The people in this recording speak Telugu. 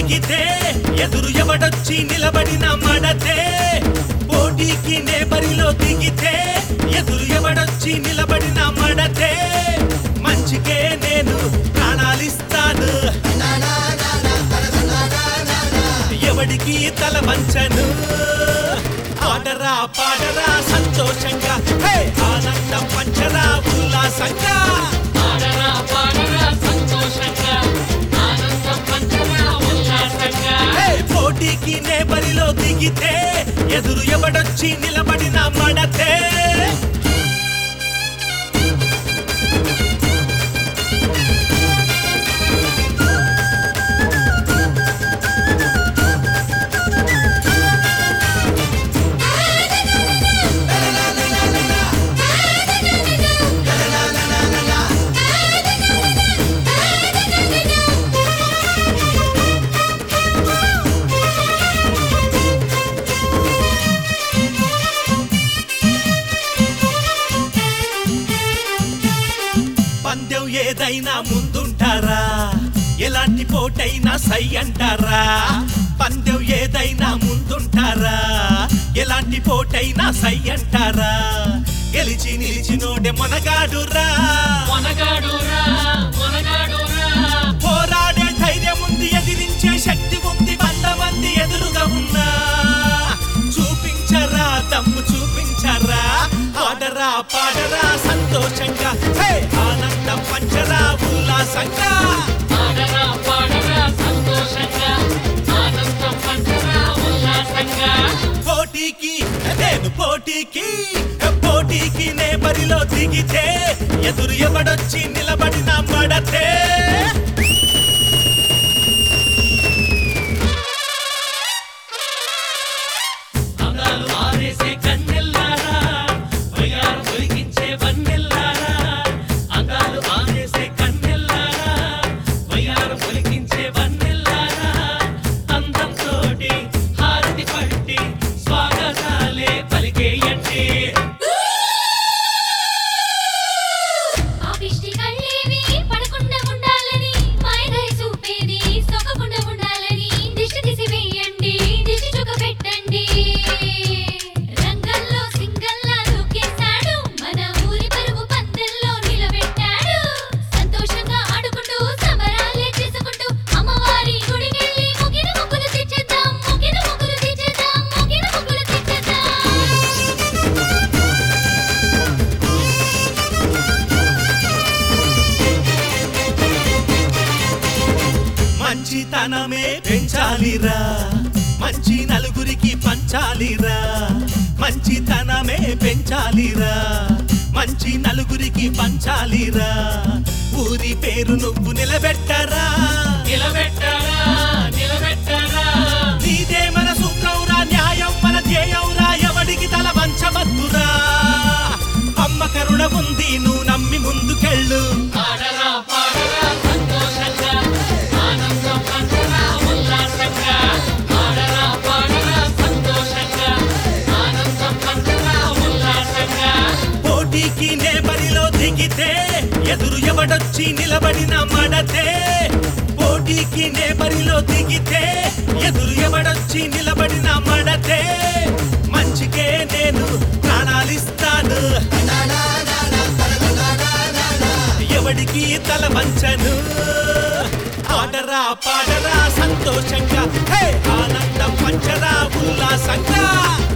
దిగితే ఎదురు ఎవడొచ్చి నిలబడిన మడతే పోటీకి నే బరిలో దిగితే ఎదురు ఎవడొచ్చి నిలబడిన మడతే మంచికే నేను ప్రాణాలిస్తాను ఎవడికి తల వంచను ఆడరా పాడరా సంతోషంగా హే! ఆనందం పంచరా ఉల్లాసంగా ఆడరా పాడరా సంతోషంగా ఆనందం పంచరా ఉల్లాసంగా హే! పోటీకి నే బరిలో దిగితే ఎదురు ఎవడొచ్చి నిలబడిన మడతే పందెం ఏదైనా ముందుంటారా ఎలాంటి పోటైనా సై అంటారా పందెం ఏదైనా ముందుంటారా ఎలాంటి పోటైనా సై అంటారా గెలిచి నిలిచినోడే మొనగాడురా మొనగాడురా మొనగాడురా పోరాడే ధైర్యం ఉంది ఎదిరించే శక్తి ఉంది వంద మంది ఎదురుగా ఉన్నా చూపించరా దమ్ము చూపించరా ఆడరా పాడరా సంతోషంగా హే! ఆనందం పంచరా ఉల్లాసంగా ఆడరా పాడరా సంతోషంగా ఆనందం పంచరా ఉల్లాసంగా పోటీకి నేను పోటీకి పోటీకి నే బరిలో దిగితే ఎదురు ఎవడొచ్చి నిలబడిన మడతే అందాలు ఆరేసే కన్నెల్లారా వయ్యారు దొరికించే వన్నెల్లారా అందాలు ఆరేసే కన్నెల్లారా వయ్యారు దొరికించే వన్నెల్లారా అందంతోటి హారతి పట్టి స్వాగతాలే పలికేయండి ఆపిష్టి కళ్ళేవి పడకుండా ఉండాలని మాయదారి చూపేది సొక్కకుండా ఉండాలని దిష్టి తీసి వేయండి దిష్టి చుక్క పెట్టండి రంగంలో సింగల్లా దూకేశాడు మన ఊరి పరువు పందెల్లో నిలబెట్టాడు సంతోషంగా ఆడుకుంటూ సంబరాలే చేసుకుంటూ అమ్మవారి గుడికెళ్ళి ముగిన ముగ్గులు తెచ్చేద్దాం ముగిన ముగ్గులు తెచ్చేద్దాం ముగిన ముగ్గులు తెచ్చేద్దాం మంచితనమే పెంచాలిరా మంచి నలుగురికి పంచాలిరా మంచితనమే పెంచాలిరా మంచి నలుగురికి పంచాలిరా ఊరి పేరు నువ్వు నిలబెట్టరా నిలబెట్టరా నిలబెట్టరా నీదే మన సూత్రవురా న్యాయం మన ధ్యేయంరా ఎవడికి తల వంచవద్దురా అమ్మ కరుణ ఉంది నువ్వు నమ్మి ముందుకెళ్ళు ఆడరా పాడరా సంతోషంగా ఆనందం పంచరా ఉల్లాసంగా ఆడరా పాడరా సంతోషంగా ఆనందం పంచరా ఉల్లాసంగా పోటీకి నే బరిలో దిగితే ఎదురు ఎవడొచ్చి నిలబడిన మడతే పోటీకి నే బరిలో దిగితే ఎదురు ఎవడొచ్చి నిలబడిన మడతే మంచికే నేను ప్రాణాలిస్తాను ఎవడికి తల వంచను ఆడరా పాడరా సంతోషంగా హే! ఆనందం పంచరా ఉల్లాసంగా